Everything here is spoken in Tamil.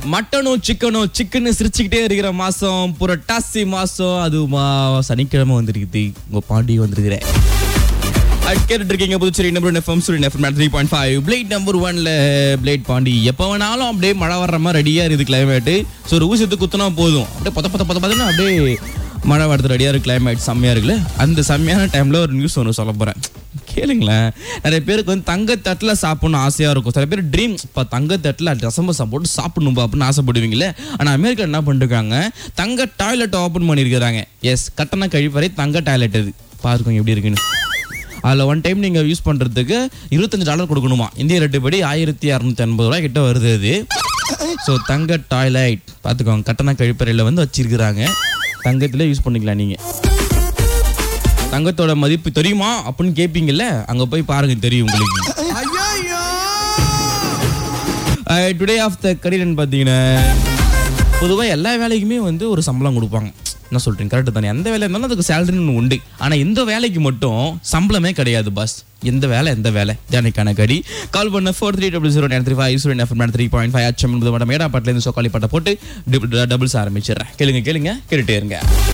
மட்டனும் சிக்கனும் சிக்கன் சிரிச்சுக்கிட்டே இருக்கிற மாசம் புரட்டாசி மாசம் அது மா- சனிக்கிழமை வந்திருக்குது உங்க பாண்டி வந்திருக்கிறேன் அது கேட்டுட்டு இருக்கீங்க Puducherry number FM Suryan FM three point five பிளேட் நம்பர் ஒன்ல பிளேட் பாண்டி எப்போ வேணாலும் அப்படியே மழை வர்ற மாதிரி ரெடியா இருக்குது கிளைமேட்டு ஸோ ஒரு ஊசத்து குத்துனா போதும் அப்படியே பத்த பத்த பத்த பத்தன்னு அப்படியே மழை வரது ரெடியா இருக்கு கிளைமேட் செம்மையா இருக்குல்ல அந்த செம்மையான டைம்ல ஒரு நியூஸ் ஒன்று சொல்ல போறேன் கேளுங்களேன் நிறைய பேருக்கு வந்து தங்கத்தட்டில் சாப்பிடணும் ஆசையாக இருக்கும் சில பேர் ட்ரீம் இப்போ தங்கத்தட்டில் ரசம்பசா போட்டு சாப்பிடணும் அப்படின்னு ஆசைப்படுவீங்களே ஆனால் அமெரிக்கா என்ன பண்ணிருக்காங்க தங்க டாய்லெட் ஓப்பன் பண்ணியிருக்கிறாங்க எஸ் கட்டண கழிப்பறை தங்க டாய்லெட் அது பாருங்க எப்படி இருக்குன்னு அதில் ஒன் டைம் நீங்கள் யூஸ் பண்ணுறதுக்கு இருபத்தஞ்சு டாலர் கொடுக்கணுமா இந்திய ரேட்டு படி ஆயிரத்தி அறநூத்தி ஐம்பது ரூபாய் கிட்ட வருது அது ஸோ தங்க டாய்லைட் பார்த்துக்கோங்க கட்டண கழிப்பறையில் வந்து வச்சிருக்கிறாங்க தங்கத்தில் யூஸ் பண்ணிக்கலாம் நீங்கள் தங்கத்தோட மதிப்பு தெரியுமா அப்படின்னு கேட்பீங்கல்ல அங்கே போய் பாருங்க தெரியும் உங்களுக்கு டுடே ஆஃப் த கரியர்னு பார்த்தீங்கன்னா பொதுவாக எல்லா வேலைக்குமே வந்து ஒரு சம்பளம் கொடுப்பாங்க என்ன சொல்றீங்க கரெக்டு தானே எந்த வேலை இருந்தாலும் அதுக்கு சேலரின்னு ஒன்று உண்டு ஆனால் இந்த வேலைக்கு மட்டும் சம்பளமே கிடையாது பாஸ் எந்த வேலை எந்த வேலை தியானிக்கான கடி கால் பண்ண four three double zero nine three five zero nine three point five அச்சம் என்பது மேடம் மேடாப்பாட்டிலேருந்து சோக்காளி பட்டை போட்டு டபுள்ஸ் ஆரம்பிச்சிடுறேன் கேளுங்க கேளுங்க கேட்டுட்டே இருங்க